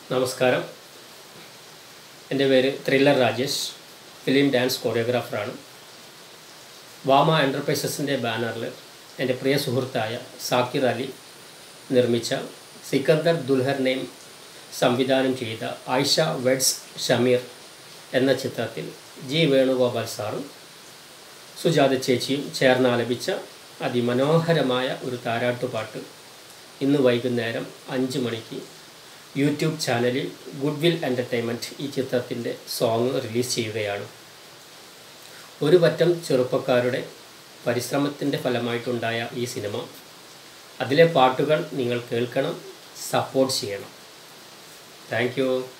നമസ്കാരം എൻ്റെ പേര് ത്രില്ലർ രാജേഷ് ഫിലിം ഡാൻസ് കൊറിയോഗ്രാഫറാണ് വാമ എൻ്റർപ്രൈസസിൻ്റെ ബാനറിൽ എൻ്റെ പ്രിയ സുഹൃത്തായ സാക്കിർ അലി നിർമ്മിച്ച സിക്കന്ദർ ദുൽഹർ നെയിം സംവിധാനം ചെയ്ത ആയിഷ വെഡ്സ് ഷമീർ എന്ന ചിത്രത്തിൽ ജി വേണുഗോപാൽ സാറും സുജാത ചേച്ചിയും ചേർന്നാലപിച്ച അതിമനോഹരമായ ഒരു താരാട്ടുപാട്ട് ഇന്ന് വൈകുന്നേരം അഞ്ച് മണിക്ക് യൂട്യൂബ് ചാനലിൽ ഗുഡ്വിൽ എൻ്റർടൈൻമെൻറ്റ് ഈ ചിത്രത്തിൻ്റെ സോങ് റിലീസ് ചെയ്യുകയാണ് ഒരു പറ്റം ചെറുപ്പക്കാരുടെ പരിശ്രമത്തിൻ്റെ ഫലമായിട്ടുണ്ടായ ഈ സിനിമ അതിലെ പാട്ടുകൾ നിങ്ങൾ കേൾക്കണം സപ്പോർട്ട് ചെയ്യണം താങ്ക് യു